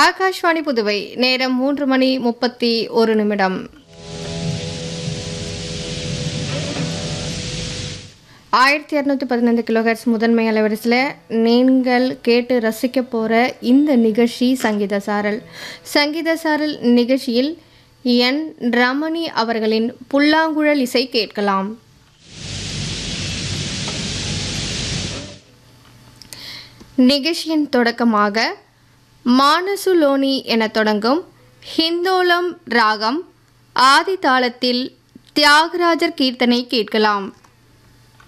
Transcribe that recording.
ஆகாஷ்வாணி புதுவை நேரம் மூன்று மணி முப்பத்தி ஒரு நிமிடம் ஆயிரத்தி இரநூத்தி பதினைந்து கிலோஹெர்ட்ஸ் முதன்மை அலைவரிசையில் நீங்கள் கேட்டு ரசிக்க போகிற இந்த நிகழ்ச்சி சங்கீத சாரல் சங்கீத சாரல் நிகழ்ச்சியில் என் ரமணி அவர்களின் புல்லாங்குழல் இசை கேட்கலாம் நிகழ்ச்சியின் தொடக்கமாக மானசுலோனி என தொடங்கும் ஹிந்தோலம் ராகம் ஆதி தாளத்தில் தியாகராஜர் கீர்த்தனை கேட்கலாம்